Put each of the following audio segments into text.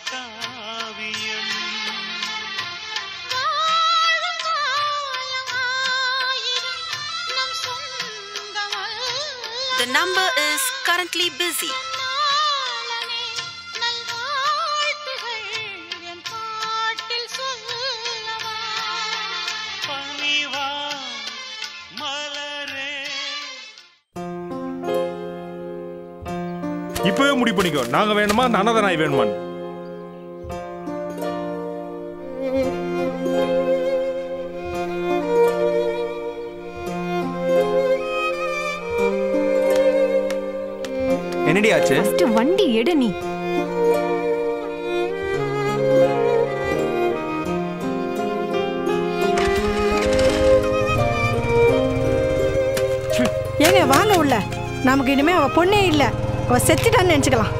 காவியம் வாழும் காலம் ஆயிரம் நம் சொந்தமல்ல The number is currently busy. நாளனே நல்வாழ்த்துகள் என் பாட்டில் சொல்லவா பணிவா மலரே இப்பவே முடிவு பண்ணிக்கோ நாங்க வேணுமா அந்த அன்னதானாய் வேணுமான்னு என்னடி ஆச்சு ஃபர்ஸ்ட் வண்டி எடு நீ ஏங்க வாங்க உள்ள நமக்கு இனிமே அவ பொண்ணே இல்ல அவ செத்துட்டான்னு நினைச்சுக்கலாம்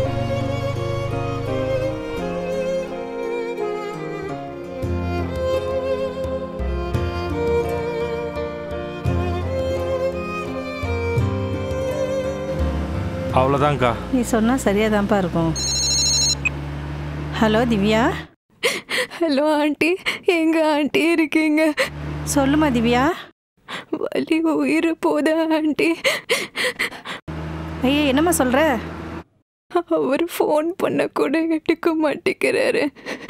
அவ்வளோதான்க்கா நீ சொன்னா சரியாதான்ப்பா இருக்கும் ஹலோ திவ்யா ஹலோ ஆண்டி எங்க ஆண்டி இருக்கீங்க சொல்லுமா திவ்யா வலி உயிர் போதா ஆண்டி ஐயே என்னம்மா சொல்ற அவர் ஃபோன் பண்ண கூட எடுக்க மாட்டேங்கிறாரு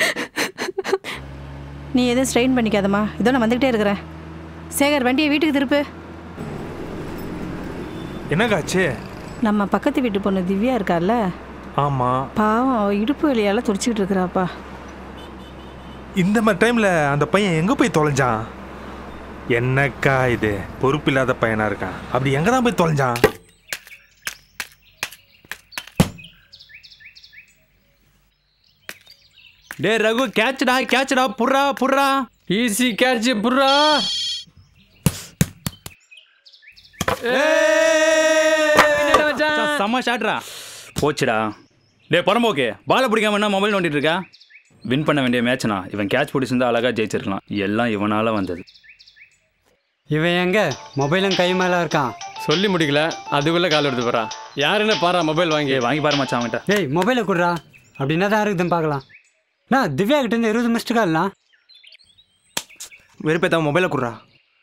நீ எதுவும் ஸ்ட்ரெயின் பண்ணிக்காதம்மா இதோ நான் வந்துக்கிட்டே இருக்கிறேன் சேகர் வண்டியை வீட்டுக்கு திருப்பு என்னக்காச்சு நம்ம பக்கத்து வீட்டு பொண்ணு திவ்யா இருக்கால்ல ஆமா பாவம் அவ இடுப்பு வலியால துடிச்சிக்கிட்டு இருக்கிறாப்பா இந்த மாதிரி டைம்ல அந்த பையன் எங்க போய் தொலைஞ்சான் என்னக்கா இது பொறுப்பில்லாத பையனா இருக்கான் அப்படி எங்க தான் போய் தொலைஞ்சான் டே ரகு கேட்ச்டா கேட்ச்டா புர்ரா புர்ரா ஈஸி கேட்ச் புர்ரா செம்ம ஷாட்ரா போச்சுடா டே பரம்போக்கே பாலை பிடிக்காம என்ன மொபைல் நோண்டிட்டு இருக்கா வின் பண்ண வேண்டிய மேட்ச்னா இவன் கேட்ச் பிடிச்சிருந்தா அழகா ஜெயிச்சிருக்கலாம் எல்லாம் இவனால வந்தது இவன் எங்க மொபைலும் கை மேல இருக்கான் சொல்லி முடிக்கல அதுக்குள்ள கால் எடுத்து போறா யாருன்னு பாரா மொபைல் வாங்கி ஏய், வாங்கி பாரு மச்சான் அவன்கிட்ட ஏய் மொபைலை கொடுறா அப்படி என்ன தான் இருக்குதுன்னு பார்க்கலாம் நான் திவ்யா கிட்ட இருந்து இருபது மிஸ்டு கால்ண்ணா வெறுப்பேத்தா மொபைலை குடுறா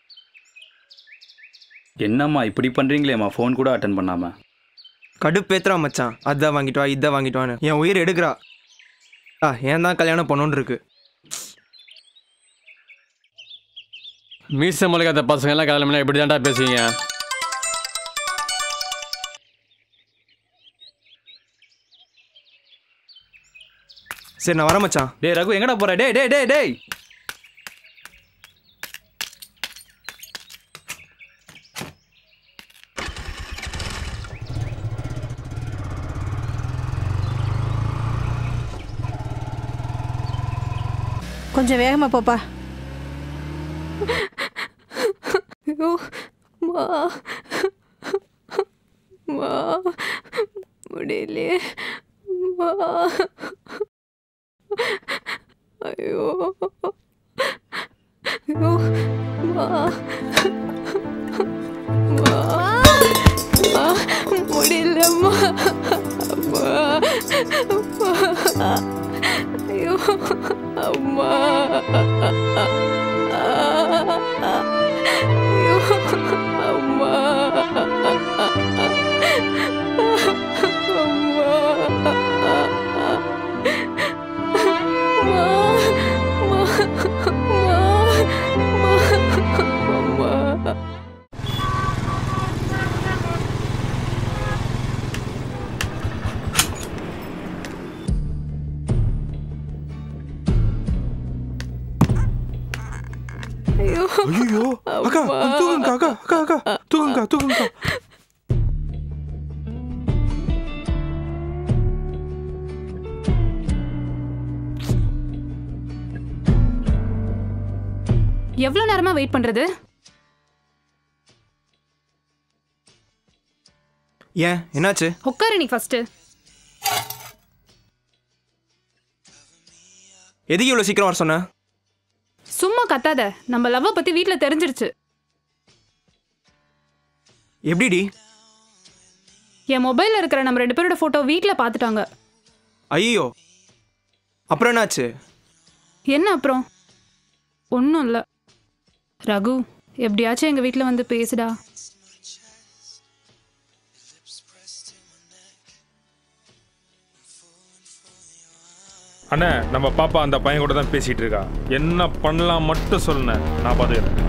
என்னம்மா இப்படி பண்றீங்களேம்மா ஃபோன் கூட அட்டன் பண்ணாம கடுப்பேத்துறா மச்சான் அதான் வாங்கிட்டு வா இதை வாங்கிட்டு வான்னு என் உயிர் எடுக்கிறா ஆ ஏன் தான் கல்யாணம் பண்ணணுன்னு இருக்கு மீச முளைக்காத பசங்க எல்லாம் கிளம்பினா இப்படி தான்டா பேசுவீங்க சரி நான் வரேன் மச்சான் டேய் ரகு எங்கடா போற டேய் டேய் டேய் டேய் கொஞ்சம் வேகமா போப்பா ஐயோ மா மா முடியலையே மா ஐயோ ஐயோ மா மா மா முடியலம்மா அம்மா அம்மா ஐயோ அம்மா ஐயோ அம்மா ஐயோ ஐயோ அக்கா தூக்குங்கக்கா அக்கா அக்கா அக்கா தூக்குங்கக்கா தூக்குங்கக்கா எவ்வளோ நேரமா வெயிட் பண்றது ஏன் என்னாச்சு உட்காரு நீ ஃபர்ஸ்ட் எதுக்கு இவ்வளோ சீக்கிரம் வர சொன்ன சும்மா கத்தாத நம்ம லவ்வை பத்தி வீட்ல தெரிஞ்சிருச்சு எப்படிடி என் மொபைல்ல இருக்கிற நம்ம ரெண்டு பேரோட போட்டோ வீட்ல பார்த்துட்டாங்க ஐயோ அப்புறம் என்னாச்சு என்ன அப்புறம் ஒன்றும் இல்லை ரகு எப்படியாச்சும் எங்கள் வீட்டில் வந்து பேசுடா அண்ணே நம்ம பாப்பா அந்த பையன் கூட தான் பேசிட்டு இருக்கா என்ன பண்ணலாம் மட்டும் சொல்லுண்ணே நான் பார்த்துக்கிறேன்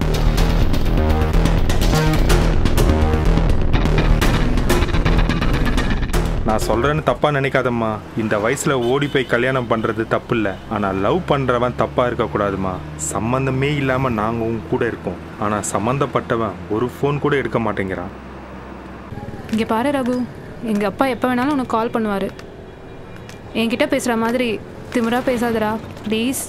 நான் சொல்றேன்னு தப்பா நினைக்காதம்மா இந்த வயசுல ஓடி போய் கல்யாணம் பண்றது தப்பு இல்லை ஆனா லவ் பண்றவன் தப்பா இருக்கக்கூடாதுமா சம்பந்தமே இல்லாம நாங்க உங்க கூட இருக்கோம் ஆனா சம்பந்தப்பட்டவன் ஒரு ஃபோன் கூட எடுக்க மாட்டேங்கிறான் இங்கே பாரு ரகு எங்கள் அப்பா எப்போ வேணாலும் உனக்கு கால் பண்ணுவார் என்கிட்ட பேசுகிற மாதிரி திமிரா பேசாதடா ப்ளீஸ்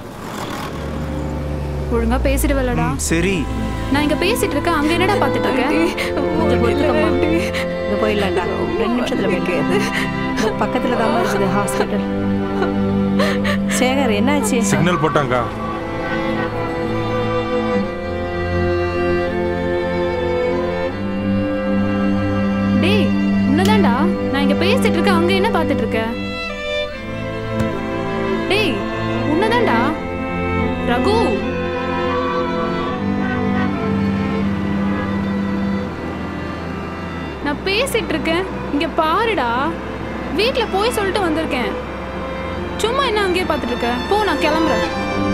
ஒழுங்கா பேசிடுவலடா சரி நான் இங்கே பேசிட்டு இருக்கேன் அங்கே என்னடா பார்த்துட்டு இருக்கேன் கொஞ்சம் பொறுத்துக்கம்மா இங்கே போயிடலாம்டா ரெண்டு நிமிஷத்தில் போயிட்டு பக்கத்தில் தான் இருக்குது ஹாஸ்பிட்டல் சேகர் என்னாச்சு சிக்னல் போட்டாங்கக்கா டேய் உன்னதான்டா நான் இங்கே பேசிட்டு இருக்கேன் அங்கே என்ன பார்த்துட்டு இருக்க டேய் உன்னதான்டா ரகு நான் பேசிட்டு இருக்கேன் இங்க பாருடா வீட்ல போய் சொல்லிட்டு வந்திருக்கேன் சும்மா என்ன அங்கேயே பார்த்துட்டு இருக்க போ நான் கிளம்புறேன்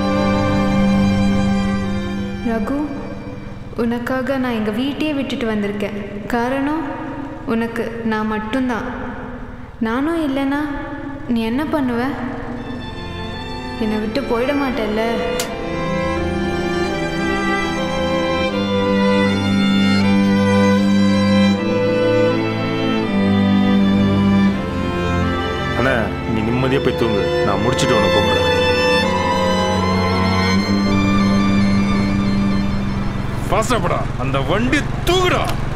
ரகு உனக்காக நான் எங்கள் வீட்டையே விட்டுட்டு வந்திருக்கேன் காரணம் உனக்கு நான் மட்டும்தான் நானும் இல்லைன்னா நீ என்ன பண்ணுவ என்னை விட்டு போயிட மாட்டேல்ல அண்ணா நீ நிம்மதியாக போய் தூங்கு நான் முடிச்சுட்டு உனக்கு கூப்பிடுறேன் ஃபாஸ்டா படா அந்த வண்டி தூக்குடா